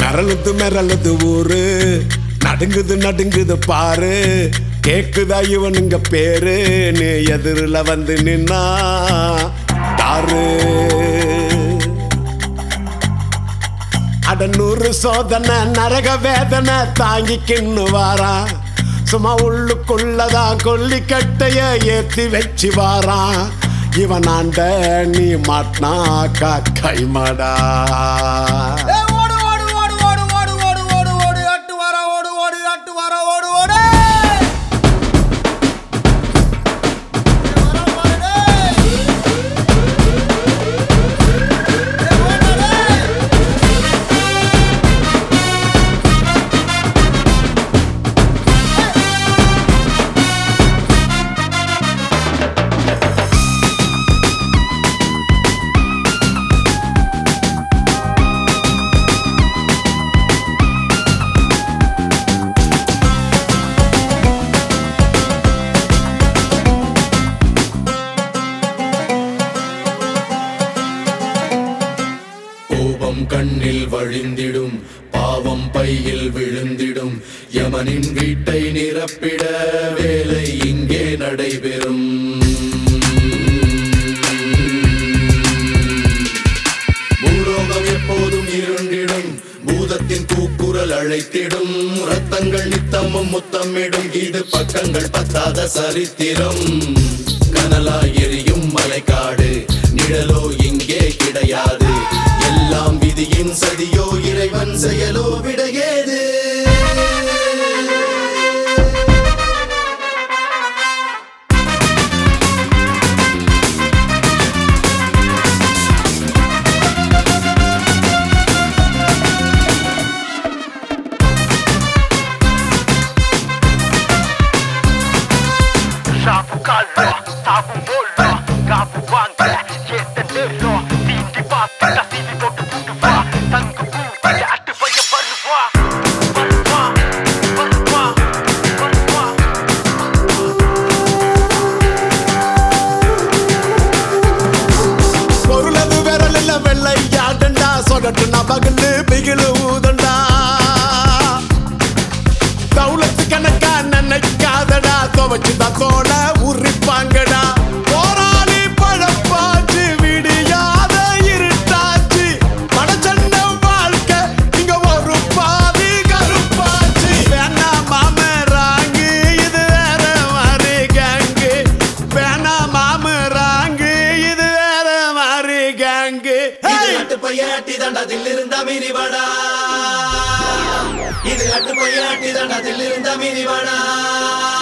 மிரளுது மிரளுது ஊரு நடுங்குது நடுங்குது பாரு கேக்குதா இவனுங்க பேரு நீ எதிரில வந்து நின்னா தாரு அட நூறு சோதனை நரக வேதனை தாங்கிக்கின்னு வாரான் சும்மா உள்ளுக்குள்ளதான் கொல்லிக்கட்டைய ஏத்தி வச்சு வாரான் இவன் ஆண்ட நீ மாட்டினாக்கா கைமாடா ஏய், ஓடு ஓடு ஓடு ஓடு ஓடு ஓடு ஓடு ஓடு அட்டு வர ஓடு ஓடு அட்டு வர ஓடு ஓடு ஏய், வர பாரு, டேய். ஏய், ஓடு, டேய். கோபம் கண்ணில் வழிந்திடும் பாவம் பையில் விழுந்திடும் யமனின் வீட்டை நிரப்பிட வேலை இங்கே நடைபெறும் பூலோகம் எப்போதும் இருண்டிடும் பூதத்தின் கூக்குரல் அழைத்திடும் ரத்தங்கள் நித்தமும் முத்தமிடும் இது பக்கங்கள் பத்தாத சரித்திரம் கனலாய் எரியும் மலைக்காடு நிழலோ இங்கே கிடையாது எல்லாம் விதியின் சதியோ இறைவன் செயலோ விடையேது Sabu kallo, sabu bollo, gabu wanga, yete nero, tindi papa, kasidi botu butu va, tangu buta, atu baya barwa, barwa, barwa, barwa. பொருளது விரலில் வெள்ளையாடண்டா சொடட்டுனா பகலு பிகிலு ஊதண்டா தௌலத்து கணக்கா நினைக்காதடா துவச்சுதான் தோட உரிப்பாங்கடா போராளி பழப்பாச்சு விடியாத இருட்டாச்சு படச்சண்ட வாழ்க்கை இங்க ஒரு பாதி கருப்பாச்சு வேணா மாமராங்கு இது வேற மாதிரி கேங்கு வேணா மாமராங்கு இது வேற மாதிரி கேங்கு இது அட்டு பையாட்டி தண்டத்தில் இருந்த மிரிவடா இது அட்டு பையாட்டி தண்டத்தில் இருந்த மிரிவடா